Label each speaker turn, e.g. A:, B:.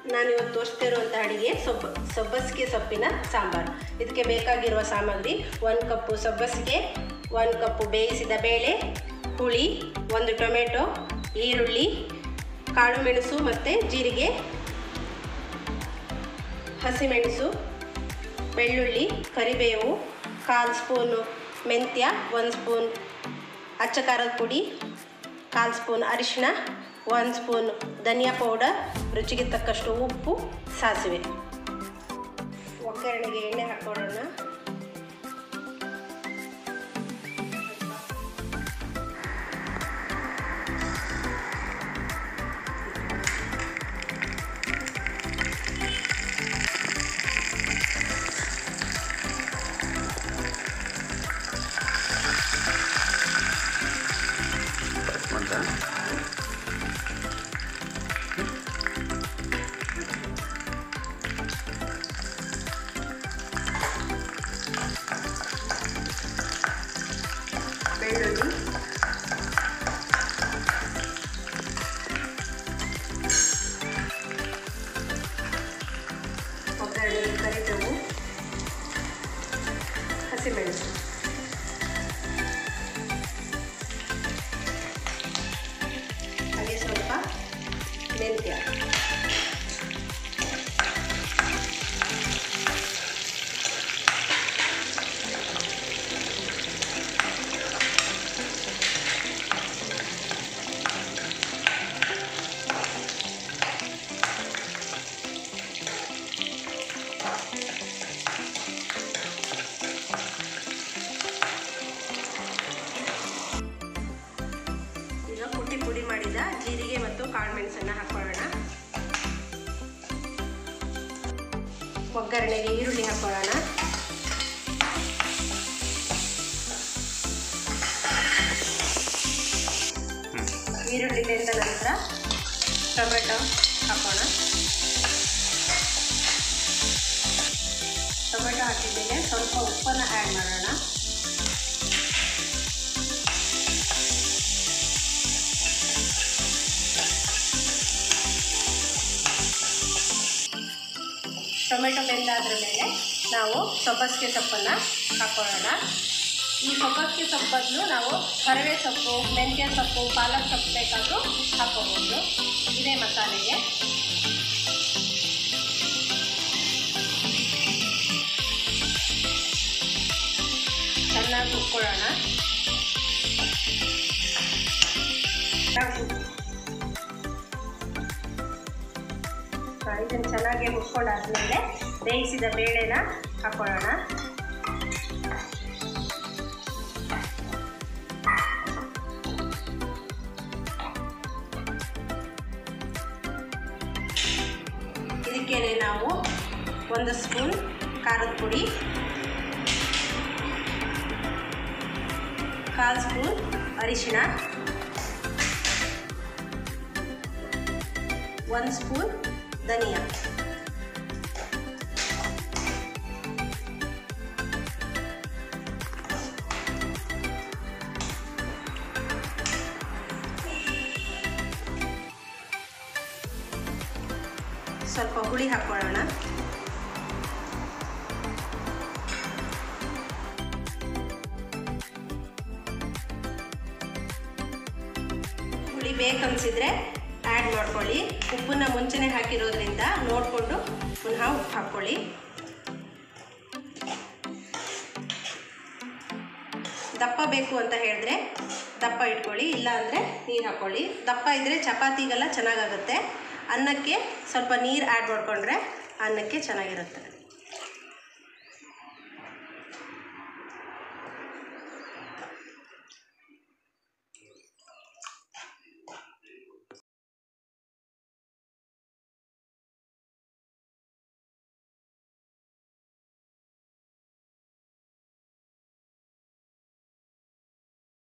A: ನಾನು ಇವತ್ತು ತೋರಿಸ್ತಿರುವಂಥ ಅಡುಗೆ ಸೊಬ್ಬ ಸಬ್ಬಸಿಗೆ ಸೊಪ್ಪಿನ ಸಾಂಬಾರು ಇದಕ್ಕೆ ಬೇಕಾಗಿರುವ ಸಾಮಗ್ರಿ ಒಂದು ಕಪ್ಪು ಸಬ್ಬಸಿಗೆ ಒಂದು ಕಪ್ಪು ಬೇಯಿಸಿದ ಬೇಳೆ ಹುಳಿ ಒಂದು ಟೊಮೆಟೊ ಈರುಳ್ಳಿ ಕಾಳು ಮೆಣಸು ಮತ್ತು ಜೀರಿಗೆ ಹಸಿಮೆಣಸು ಬೆಳ್ಳುಳ್ಳಿ ಕರಿಬೇವು ಕಾಲು ಸ್ಪೂನು ಮೆಂತ್ಯ ಒಂದು ಸ್ಪೂನ್ ಅಚ್ಚ ಖಾರದ ಪುಡಿ ಕಾಲು ಸ್ಪೂನ್ ಅರಿಶಿಣ ಒಂದು ಸ್ಪೂನ್ ಧನಿಯಾ ಪೌಡರ್ ರುಚಿಗೆ ತಕ್ಕಷ್ಟು ಉಪ್ಪು ಸಾಸಿವೆ ಒಗ್ಗರಣೆಗೆ ಎಣ್ಣೆ ಹಾಕೊಳ್ಳೋಣ
B: ಮಾಡ್ತಾ
A: ಬೆಳ್ಳುಳ್ಳಿ ಒಗ್ಗರಣೆಗೆ ಕರಿಬೇವು ಹಸಿಮೆಣಸು ಹಾಗೆ ಸ್ವಲ್ಪ ಮೆಂತ್ಯ ಈಗ ಕುಟ್ಟಿ ಪುಡಿ ಮಾಡಿದ ಜೀರಿಗೆ ಮತ್ತು ಕಾಳುಮೆಣಸನ್ನು ಹಾಕೊಳ್ಳೋಣ ಒಗ್ಗರಣೆಗೆ ಈರುಳ್ಳಿ ಹಾಕೊಳ್ಳೋಣ ಈರುಳ್ಳಿ ಬೆಂದ ನಂತರ ಟೊಮೆಟೊ ಹಾಕೋಣ ಟೊಮೆಟೊ ಹಾಕಿದ್ದೇನೆ ಸ್ವಲ್ಪ ಉಪ್ಪನ್ನು ಆ್ಯಡ್ ಮಾಡೋಣ ಟೊಮೆಟೊ ಬೆಂದಾದ್ರ ಮೇಲೆ ನಾವು ಸಬ್ಬಸಿಗೆ ಸೊಪ್ಪನ್ನು ಹಾಕೊಳ್ಳೋಣ ಈ ಸಬ್ಬಸಿಗೆ ಸೊಪ್ಪು ಬದಲು ನಾವು ಹರವೆ ಸೊಪ್ಪು ಮೆಂತ್ಯ ಸೊಪ್ಪು ಪಾಲಕ್ ಸೊಪ್ಪು ಬೇಕಾದರೂ ಹಾಕೋಬೋದು ಇದೇ ಮಸಾಲೆಗೆ ಚೆನ್ನಾಗಿ ಹುರ್ಕೊಳ್ಳೋಣ ಇದನ್ನು ಚೆನ್ನಾಗಿ ಹುರ್ಕೊಂಡಾದ್ಮೇಲೆ ಬೇಯಿಸಿದ ಬೇಳೆನ ಹಾಕೊಳ್ಳೋಣ ಇದಕ್ಕೆ ನಾವು ಒಂದು ಸ್ಪೂನ್ ಖಾರದ ಪುಡಿ ಕಾಲು ಸ್ಪೂನ್ ಅರಿಶಿಣ ಒಂದು ಸ್ಪೂನ್ ಧನಿಯಾ ಸ್ವಲ್ಪ ಹುಳಿ ಹಾಕೊಳ್ಳೋಣ ಹುಳಿ ಬೇಕನ್ಸಿದ್ರೆ ಆ್ಯಡ್ ಮಾಡ್ಕೊಳ್ಳಿ ಉಪ್ಪನ್ನ ಮುಂಚೆನೇ ಹಾಕಿರೋದ್ರಿಂದ ನೋಡಿಕೊಂಡು ಪುನಃ ಉಪ್ಪು ಹಾಕ್ಕೊಳ್ಳಿ ದಪ್ಪ ಬೇಕು ಅಂತ ಹೇಳಿದ್ರೆ ದಪ್ಪ ಇಟ್ಕೊಳ್ಳಿ ಇಲ್ಲ ಅಂದರೆ ನೀರು ಹಾಕ್ಕೊಳ್ಳಿ ದಪ್ಪ ಇದ್ದರೆ ಚಪಾತಿಗೆಲ್ಲ ಚೆನ್ನಾಗಾಗುತ್ತೆ ಅನ್ನಕ್ಕೆ ಸ್ವಲ್ಪ ನೀರು ಆ್ಯಡ್ ಮಾಡಿಕೊಂಡ್ರೆ ಅನ್ನಕ್ಕೆ ಚೆನ್ನಾಗಿರುತ್ತೆ